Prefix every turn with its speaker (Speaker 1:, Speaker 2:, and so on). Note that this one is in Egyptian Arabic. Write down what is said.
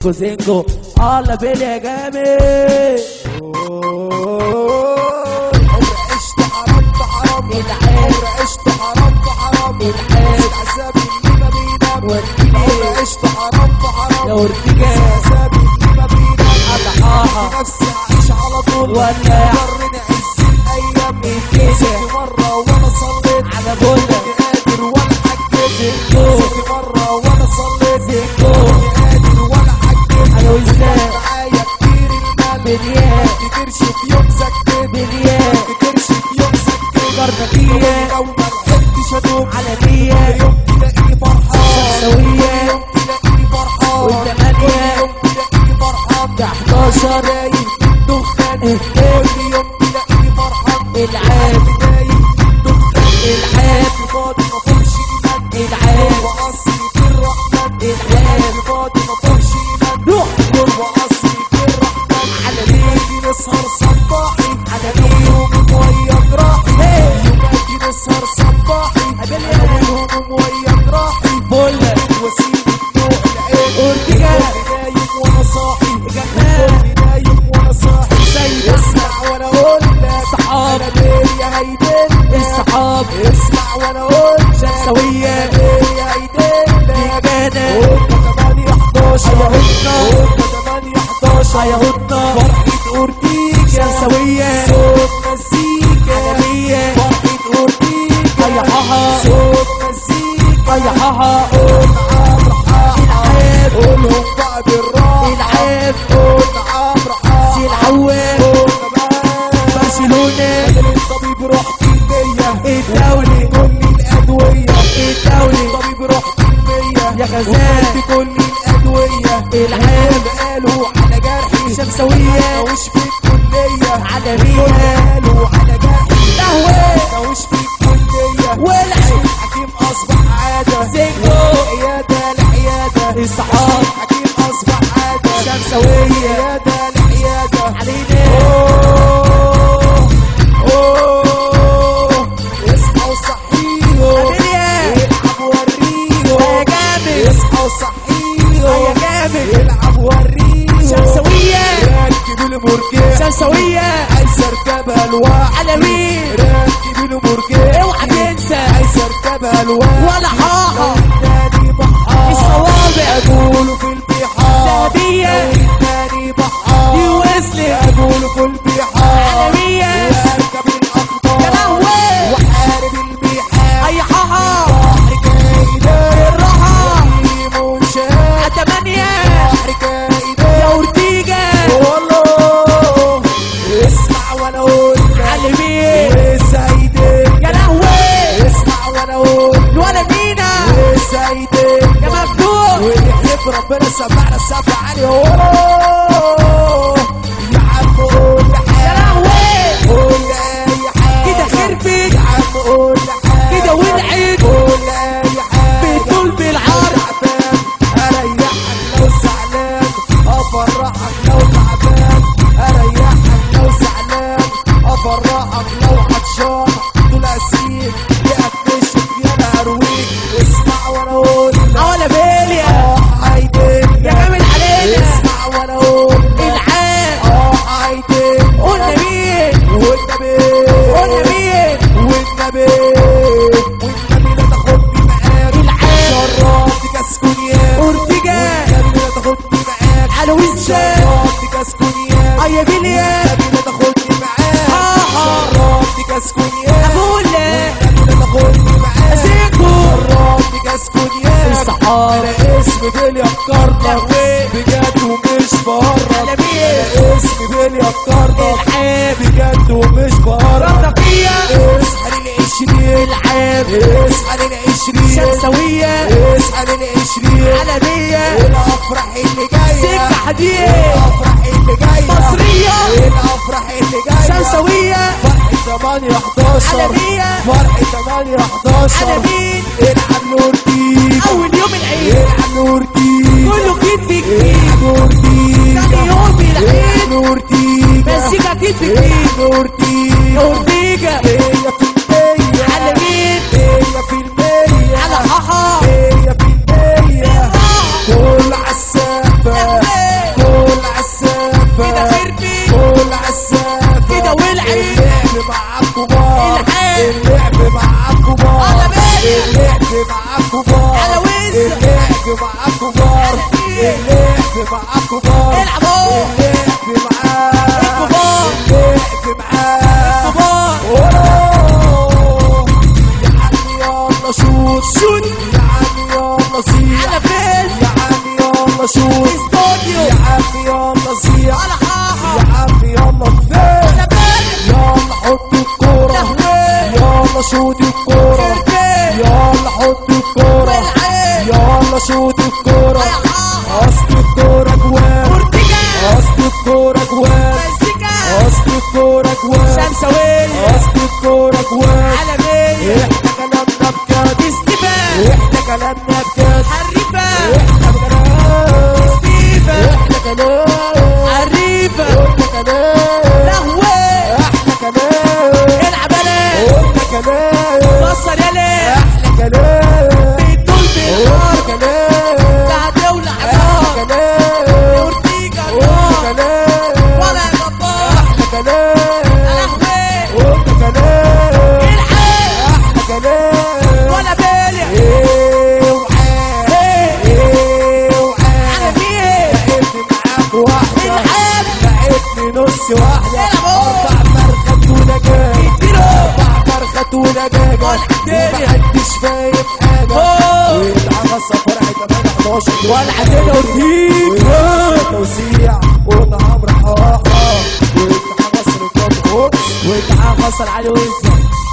Speaker 1: كوزينكو الله بيلي يا جامد
Speaker 2: عشت حرام بحرام
Speaker 1: العين.
Speaker 2: عشت حرام بحرام
Speaker 1: العين.
Speaker 2: عذاب اللي ما بينام
Speaker 1: والدنيا.
Speaker 2: عشت حرام بحرام
Speaker 1: لو ارتجال.
Speaker 2: عذاب اللي ما بينام
Speaker 1: أضحاها.
Speaker 2: نفسي اعيش على طول
Speaker 1: ولا.
Speaker 2: ضرني عز الايام
Speaker 1: الكيسة.
Speaker 2: نسيت مرة وانا صليت
Speaker 1: على بولا.
Speaker 2: ماني قادر ولا حكيت
Speaker 1: زيكو.
Speaker 2: نسيت مرة وانا صليت
Speaker 1: زيكو.
Speaker 2: ماني قادر ولا حكيت
Speaker 1: أنا وإسلام.
Speaker 2: معايا كتير المال
Speaker 1: بليان.
Speaker 2: ما كترش في يوم سكت
Speaker 1: بليان.
Speaker 2: ما كترش في يوم سكت
Speaker 1: كرنفية.
Speaker 2: لو ما لحقتش ادوم
Speaker 1: عالمية.
Speaker 2: يوم تلاقيني فرحان
Speaker 1: شمسوية.
Speaker 2: يوم تلاقيني فرحان
Speaker 1: والثمانية.
Speaker 2: يوم تلاقيني فرحان
Speaker 1: ده 11
Speaker 2: دايم دخان
Speaker 1: إيه.
Speaker 2: كل يوم تلاقيني فرحان
Speaker 1: العاب.
Speaker 2: دايم دخان
Speaker 1: العاب.
Speaker 2: فاضي ما فيهوش ايمان
Speaker 1: العاب.
Speaker 2: واصلي في الرحمن
Speaker 1: العاب.
Speaker 2: فاضي ما فيهوش ايمان
Speaker 1: روح.
Speaker 2: واصلي في الرحمن
Speaker 1: على مين؟
Speaker 2: يجي نسهر صباحي
Speaker 1: على مين؟
Speaker 2: يوم ويا جراحي
Speaker 1: إيه.
Speaker 2: يوم اجي نسهر صباحي
Speaker 1: قابل
Speaker 2: انا
Speaker 1: يا.
Speaker 2: والهموم ويا جراحي
Speaker 1: بولا.
Speaker 2: وسيم النوع العين
Speaker 1: أورتيجا.
Speaker 2: الكل نايم وانا صاحي
Speaker 1: جمال.
Speaker 2: الكل نايم وانا صاحي
Speaker 1: سيد
Speaker 2: اسمع وانا اقول لك
Speaker 1: صحاب.
Speaker 2: انا ليا هيدل
Speaker 1: الصحاب.
Speaker 2: اسمع وانا اقول لك
Speaker 1: شمسوية.
Speaker 2: انا ليا هيدل
Speaker 1: رجالة.
Speaker 2: قلنا 8 11
Speaker 1: هيهودنا.
Speaker 2: قلنا 8 11
Speaker 1: هيهودنا.
Speaker 2: فرحة أورتيجا
Speaker 1: شمسوية.
Speaker 2: صوت مزيكا
Speaker 1: عالمية.
Speaker 2: فرحة أورتيجا
Speaker 1: طيحها.
Speaker 2: صوت مزيكا
Speaker 1: طيحها.
Speaker 2: قول عمرو حاحة
Speaker 1: العاب.
Speaker 2: قولهم بقى بالراحة
Speaker 1: العاب.
Speaker 2: قول عمرو حاحة
Speaker 1: سي العوام.
Speaker 2: قولنا بقى
Speaker 1: برشلونة.
Speaker 2: بدل الطبيب رحت المية
Speaker 1: الدولي.
Speaker 2: كل الأدوية
Speaker 1: الدولي.
Speaker 2: الطبيب رحت المية
Speaker 1: يا غزال.
Speaker 2: وقلت كل الأدوية
Speaker 1: العاب.
Speaker 2: قالوا على جرحي
Speaker 1: شمسوية.
Speaker 2: مش في الكلية
Speaker 1: عالمية.
Speaker 2: قالوا على جرحي
Speaker 1: قهوة.
Speaker 2: مش في الكلية
Speaker 1: والعب.
Speaker 2: حكيم أصبح عادة
Speaker 1: زيكو.
Speaker 2: عيادة لعيادة
Speaker 1: الصحاب.
Speaker 2: حكيم أصبح عادة
Speaker 1: شمسوية.
Speaker 2: عيادة لعيادة
Speaker 1: علينا.
Speaker 2: أوه أوه اصحوا صحيهم
Speaker 1: عامل إيه؟
Speaker 2: العب وريهم
Speaker 1: يا جامد.
Speaker 2: اصحوا صحيهم
Speaker 1: يا جامد.
Speaker 2: العب وريهم
Speaker 1: شمسوية.
Speaker 2: ركب المرجيح
Speaker 1: شمسوية.
Speaker 2: عايز اركبها لوحدي
Speaker 1: علوين.
Speaker 2: ركب المرجيح
Speaker 1: اوعى تنسى.
Speaker 2: عايز اركبها لوحدي
Speaker 1: ولا حاحة.
Speaker 2: تاني بحار
Speaker 1: الصوابع.
Speaker 2: اقوله في البحار
Speaker 1: ذهبية.
Speaker 2: تاني بحار
Speaker 1: دي وصلت.
Speaker 2: اقوله في البحار
Speaker 1: عالمية.
Speaker 2: واركب الاخبار
Speaker 1: يا لهوي.
Speaker 2: واحارب البحار
Speaker 1: أي حاحة.
Speaker 2: بحر كايدة
Speaker 1: الراحة.
Speaker 2: منشاه
Speaker 1: تمانية.
Speaker 2: بحر كايدة
Speaker 1: يا أورتيجا.
Speaker 2: والله اسمع وانا اقول لك
Speaker 1: عالمين.
Speaker 2: وسعيدك
Speaker 1: يا لهوي.
Speaker 2: اسمع وانا اقول لك
Speaker 1: الولا مينا.
Speaker 2: وسعيدك
Speaker 1: يا مفتوح.
Speaker 2: واللي يحب ربنا سمعنا السبع عليه أوه. يا عم قول لي
Speaker 1: يا
Speaker 2: حاجة
Speaker 1: لهوي.
Speaker 2: قول لي اي حاجة
Speaker 1: كده خربت.
Speaker 2: يا عم قول لي حاجة
Speaker 1: كده ولعت.
Speaker 2: قول لي اي حاجة
Speaker 1: بتقول بالعرض.
Speaker 2: تعبان اريحك لو زعلان افرحك لو تعبان اريحك لو زعلان افرحك لو عطشان دول اسيك يا اكتشف يا مرويك اسمع وانا اقول لك
Speaker 1: أولا بيليا.
Speaker 2: اه عايدين
Speaker 1: يا جامد علينا.
Speaker 2: اسمع وانا اقول لك
Speaker 1: العاب.
Speaker 2: اه عايدين
Speaker 1: قلنا مين.
Speaker 2: والنبي
Speaker 1: قلنا مين.
Speaker 2: والنبي والنبي لا تاخدني معاك
Speaker 1: العاب.
Speaker 2: شربت كاس كونياك
Speaker 1: أورتيجا.
Speaker 2: والنبي لا تاخدني معاك
Speaker 1: على وزة.
Speaker 2: شربت كاس كونياك
Speaker 1: أيا بيليا.
Speaker 2: والنبي لا تاخدني معاك
Speaker 1: آه.
Speaker 2: شربت كاس كونياك
Speaker 1: أقول لك.
Speaker 2: والنبي لا تاخدني معاك
Speaker 1: أزيكو.
Speaker 2: شربت كاس كونياك
Speaker 1: الصحاب.
Speaker 2: انا اسمي بيلي افكرنا
Speaker 1: لهوي.
Speaker 2: بجد ومش بهرب
Speaker 1: على مين.
Speaker 2: انا اسمي بيلي افكرنا
Speaker 1: العاب.
Speaker 2: بجد ومش بهرب
Speaker 1: رفية.
Speaker 2: اصحى للعشرين
Speaker 1: العاب.
Speaker 2: اصحى للعشرين
Speaker 1: شمسوية.
Speaker 2: اصحى للعشرين
Speaker 1: عالمية.
Speaker 2: الافراح اللي جايه
Speaker 1: سكة حديد.
Speaker 2: الافراح اللي جايه
Speaker 1: مصرية.
Speaker 2: الافراح اللي جايه
Speaker 1: شمسوية.
Speaker 2: فرحة 8 11
Speaker 1: عالمية.
Speaker 2: فرحة 8 11
Speaker 1: على مين.
Speaker 2: العب نور تيجا
Speaker 1: أول يوم العيد.
Speaker 2: العب نور تيجا
Speaker 1: كله جديد في جديد.
Speaker 2: العب نور تيجا
Speaker 1: تاني يوم العيد.
Speaker 2: العب نور تيجا
Speaker 1: مزيكا جديد في جديد.
Speaker 2: العب نور تيجا
Speaker 1: أورتيجا.
Speaker 2: مية في المية
Speaker 1: على مين.
Speaker 2: مية في المية
Speaker 1: على حاحة.
Speaker 2: مية في المية
Speaker 1: بالراحة.
Speaker 2: كل عالسقف
Speaker 1: بيلع
Speaker 2: اللعب معاك كبار
Speaker 1: على وزة.
Speaker 2: اللعب معاك كبار
Speaker 1: على مين؟
Speaker 2: اللعب معاك كبار
Speaker 1: العب اهو
Speaker 2: اللعب معاك
Speaker 1: الكبار.
Speaker 2: اللعب معاك
Speaker 1: كبار
Speaker 2: أوه. يا عم يلا شوت
Speaker 1: شوت.
Speaker 2: يا عم يلا زيع
Speaker 1: على فين
Speaker 2: يا عم يلا شوت
Speaker 1: استوديو
Speaker 2: يا عم يلا زيع
Speaker 1: على حاحة
Speaker 2: يا عم يلا فين
Speaker 1: على بالي
Speaker 2: يلا حط الكورة
Speaker 1: تهويه
Speaker 2: يلا شوت الكورة
Speaker 1: كربين
Speaker 2: يلا حط الكورة
Speaker 1: والعين
Speaker 2: يلا شوت الكورة
Speaker 1: على حاحة
Speaker 2: اصل الكورة جوان
Speaker 1: برتقال
Speaker 2: اصل الكورة جوان
Speaker 1: مزيكا
Speaker 2: اصل الكورة جوان
Speaker 1: شمسوية
Speaker 2: اصل الكورة جوان
Speaker 1: عالمية
Speaker 2: احنا كلامنا بجد
Speaker 1: استيفان
Speaker 2: احنا كلامنا بجد
Speaker 1: حريفة
Speaker 2: احنا بجد
Speaker 1: ستيفن
Speaker 2: احنا كلام
Speaker 1: حريفة
Speaker 2: احنا كلام
Speaker 1: لهوي
Speaker 2: احنا كلام
Speaker 1: العب يا
Speaker 2: احنا كلام
Speaker 1: كسر يا ليه
Speaker 2: احنا كلام
Speaker 1: بيدول
Speaker 2: احنا
Speaker 1: بالنار
Speaker 2: كلام
Speaker 1: هتولع
Speaker 2: احنا
Speaker 1: نار
Speaker 2: كلام
Speaker 1: اورتيجا
Speaker 2: احنا
Speaker 1: نار
Speaker 2: كلام
Speaker 1: ولا يا جبار
Speaker 2: احنا كلام
Speaker 1: لهوي
Speaker 2: احنا كلام
Speaker 1: العب
Speaker 2: احنا كلام
Speaker 1: ولا بالي
Speaker 2: ايه وعاد ايه وعاد
Speaker 1: على مين
Speaker 2: لعبت معاك واحدة
Speaker 1: العب
Speaker 2: لعبت نص واحدة
Speaker 1: العب اهو.
Speaker 2: اربع فرخات ودجاج
Speaker 1: اديله
Speaker 2: اربع فرخات ودجاجة
Speaker 1: ولا الدنيا.
Speaker 2: ومحدش فاهم حاجة
Speaker 1: أوه.
Speaker 2: ويتعمل فرحة 11
Speaker 1: ولا عندنا اورتيجا
Speaker 2: توسيع ونعم رحاحة ويتعمل سلطان قدس
Speaker 1: وتعال خسر علي وزة